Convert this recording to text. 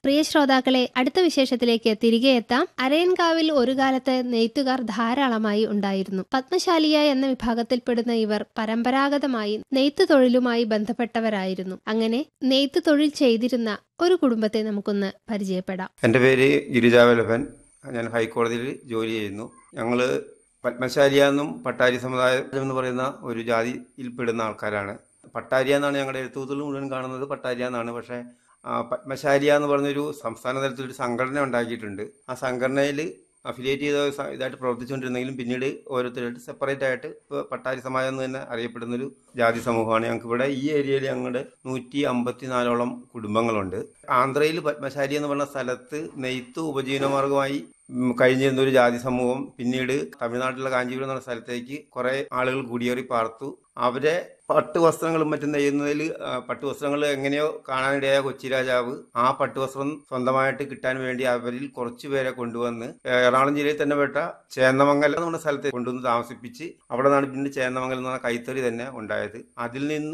പ്രിയ ശ്രോതാക്കളെ അടുത്ത വിശേഷത്തിലേക്ക് തിരികെ എത്താം അരയൻകാവിൽ ഒരു കാലത്ത് നെയ്ത്തുകാർ ധാരാളമായി ഉണ്ടായിരുന്നു പത്മശാലിയ എന്ന വിഭാഗത്തിൽപ്പെടുന്ന ഇവർ പരമ്പരാഗതമായി നെയ്ത്ത് തൊഴിലുമായി ബന്ധപ്പെട്ടവരായിരുന്നു അങ്ങനെ നെയ്ത്ത് തൊഴിൽ ചെയ്തിരുന്ന ഒരു കുടുംബത്തെ നമുക്കൊന്ന് പരിചയപ്പെടാം എൻ്റെ പേര് ഗിരിജാവല്ലഭൻ ഞാൻ ഹൈക്കോടതിയിൽ ജോലി ചെയ്യുന്നു ഞങ്ങൾ പത്മശാലിയ എന്നും പട്ടാരി സമുദായം എന്ന് പറയുന്ന ഒരു ജാതിയിൽപ്പെടുന്ന ആൾക്കാരാണ് പട്ടാരിയ എന്നാണ് ഞങ്ങളുടെ എഴുത്തുകൂത്തിൽ മുഴുവൻ കാണുന്നത് പട്ടാരിയ എന്നാണ് പക്ഷേ ആ, പത്മശാലിയ എന്ന് പറഞ്ഞൊരു സംസ്ഥാന തലത്തിലൊരു സംഘടന ഉണ്ടാക്കിയിട്ടുണ്ട് ആ സംഘടനയിൽ അഫിലിയേറ്റ് ചെയ്ത ഒരു സ- ഇതായിട്ട് പ്രവർത്തിച്ചുകൊണ്ടിരുന്നെങ്കിലും പിന്നീട് ഓരോരുത്തരായിട്ട് സെപ്പറേറ്റ് ആയിട്ട് ഇപ്പോൾ പട്ടാരി സമാജം എന്ന് തന്നെ അറിയപ്പെടുന്നൊരു ജാതി സമൂഹമാണ് ഞങ്ങൾക്ക് ഇവിടെ ഈ ഏരിയയിൽ ഞങ്ങളുടെ നൂറ്റി അമ്പത്തിനാലോളം കുടുംബങ്ങളുണ്ട് ആന്ധ്രയിൽ പത്മശാലി എന്ന് പറഞ്ഞ സ്ഥലത്ത് നെയ്ത്ത് ഉപജീവനമാർഗമായി ഉം, കഴിഞ്ഞിരുന്ന ഒരു ജാതി സമൂഹം പിന്നീട് തമിഴ്നാട്ടിലെ കാഞ്ചീപുരം എന്ന് പറഞ്ഞ സ്ഥലത്തേക്ക് കുറെ ആളുകൾ കുടിയേറി പാർത്തു അവരെ പട്ടുവസ്ത്രങ്ങളും മറ്റും നെയ്യുന്നതിൽ ആ, പട്ടുവസ്ത്രങ്ങൾ എങ്ങനെയോ കാണാനിടയായ കൊച്ചി രാജാവ് ആ പട്ടുവസ്ത്രം സ്വന്തമായിട്ട് കിട്ടാൻ വേണ്ടി അവരിൽ കുറച്ചു പേരെ കൊണ്ടുവന്ന് എറണാകുളം ജില്ലയിൽ തന്നെ പെട്ട ചേന്നമംഗലം എന്ന് പറഞ്ഞ സ്ഥലത്ത് കൊണ്ടുവന്ന് താമസിപ്പിച്ച് അവിടെ നിന്നാണ് പിന്നീട് ചേന്നമംഗലം എന്ന് പറഞ്ഞ കൈത്തറി തന്നെ ഉണ്ടായത് അതിൽ നിന്ന്